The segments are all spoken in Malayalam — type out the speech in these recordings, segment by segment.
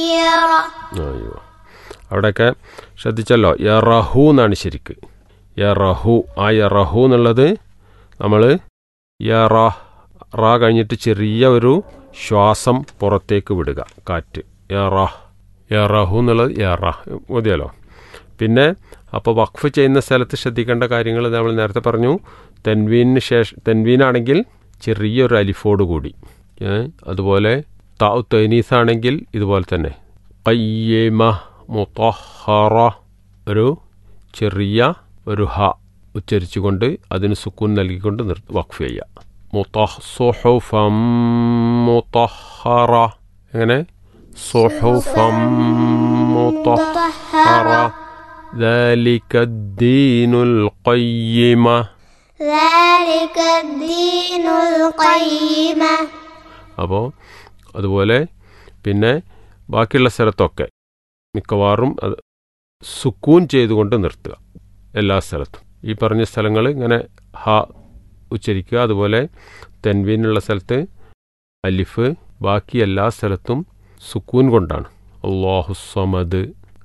يرى അയ്യോ അവിടെയൊക്കെ ശ്രദ്ധിച്ചല്ലോ യറഹു എന്നാണ് ശരിക്ക് യറഹു ആ യറഹു എന്നുള്ളത് നമ്മൾ യറ റ കഴിഞ്ഞിട്ട് ചെറിയ ഒരു ശ്വാസം പുറത്തേക്ക് വിടുക കാറ്റ് യറ യറഹു എന്നുള്ളത് യറ മതിയല്ലോ പിന്നെ അപ്പോൾ വഖഫ് ചെയ്യുന്ന സ്ഥലത്ത് ശ്രദ്ധിക്കേണ്ട കാര്യങ്ങൾ നമ്മൾ നേരത്തെ പറഞ്ഞു തെൻവീനിന് ശേഷം തെൻവീനാണെങ്കിൽ ചെറിയൊരു അലിഫോട് കൂടി ഏ, അതുപോലെ താഉ തൈനീസ് ആണെങ്കിൽ ഇതുപോലെ തന്നെ കയ്യമ മുത്തഹറ ഒരു ചെറിയ ഒരു ഹ ഉച്ചരിച്ചുകൊണ്ട് അതിന് സുക്കൂൻ നൽകിക്കൊണ്ട് നിർ വഖഫ് ചെയ്യുക മുത്തഹ് സുഹുഫം മുത്തഹറ എങ്ങനെ സുഹുഫം മുത്തഹറ ذلك الدين القيمة ذلك الدين القيمة അപ്പോൾ അതുപോലെ പിന്നെ ബാക്കിയുള്ള സ്ഥലത്തൊക്കെ മിക്കവാറും അത് സുക്കൂൻ ചെയ്തുകൊണ്ട് നിർത്തുക എല്ലാ സ്ഥലത്തും ഈ പറഞ്ഞ സ്ഥലങ്ങൾ ഇങ്ങനെ ഹ ഉച്ചരിക്കുക അതുപോലെ തെൻവീനുള്ള സ്ഥലത്ത് അലിഫ് ബാക്കി എല്ലാ സ്ഥലത്തും സുക്കൂൻ കൊണ്ടാണ് അള്ളാഹു സമദ്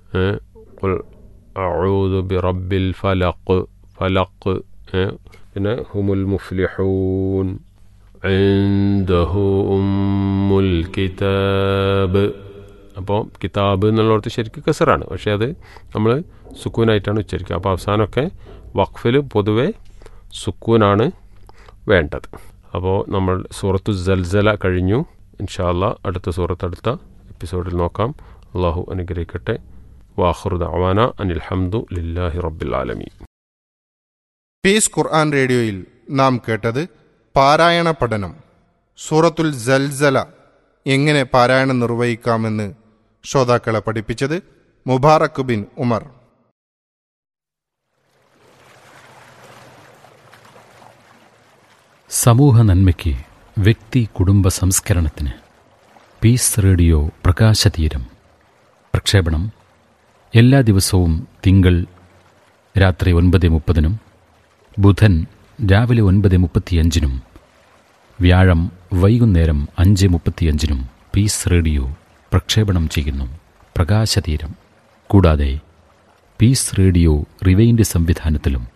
അഊദു ബിറബ്ബിൽ ഫലഖ് ഫലഖ് ഏ, പിന്നെ ഹുമുൽ മുഫ്ലിഹൂൻ عنده أم الكتاب അപ്പോൾ കിതാബ് എന്നുള്ളിടത്ത് ശരിക്കും കസറാണ് പക്ഷേ അത് നമ്മൾ സുക്കൂനായിട്ടാണ് ഉച്ചരിക്കുക അപ്പോൾ അവസാനമൊക്കെ വഖഫിൽ പൊതുവെ സുക്കൂനാണ് വേണ്ടത് അപ്പോൾ നമ്മൾ സൂറത്തു ജൽസല കഴിഞ്ഞു ഇൻഷാല്ല അടുത്ത സൂറത്ത് അടുത്ത എപ്പിസോഡിൽ നോക്കാം അള്ളാഹു അനുഗ്രഹിക്കട്ടെ വാഹുറുദ് അവാന അനിൽഹംദു ലില്ലാഹി റബ്ബിൽ ആലമീൻ പീസ് ഖുർആൻ റേഡിയോയിൽ നാം കേട്ടത് പാരായണ പഠനം സൂറത്തുൽ ജൽസല എങ്ങനെ പാരായണം നിർവഹിക്കാമെന്ന് ശ്രോതാക്കളെ പഠിപ്പിച്ചത് മുബാറക് ബിൻ ഉമർ സമൂഹ നന്മയ്ക്ക് വ്യക്തി കുടുംബ സംസ്കരണത്തിന് പീസ് റേഡിയോ പ്രകാശതീരം പ്രക്ഷേപണം എല്ലാ ദിവസവും തിങ്കൾ രാത്രി ഒൻപത് മുപ്പതിനും ബുധൻ രാവിലെ ഒൻപത് മുപ്പത്തിയഞ്ചിനും വ്യാഴം വൈകുന്നേരം അഞ്ച് മുപ്പത്തിയഞ്ചിനും പീസ് റേഡിയോ പ്രക്ഷേപണം ചെയ്യുന്നു പ്രകാശതീരം കൂടാതെ പീസ് റേഡിയോ റിവൈൻഡ് സംവിധാനത്തിലും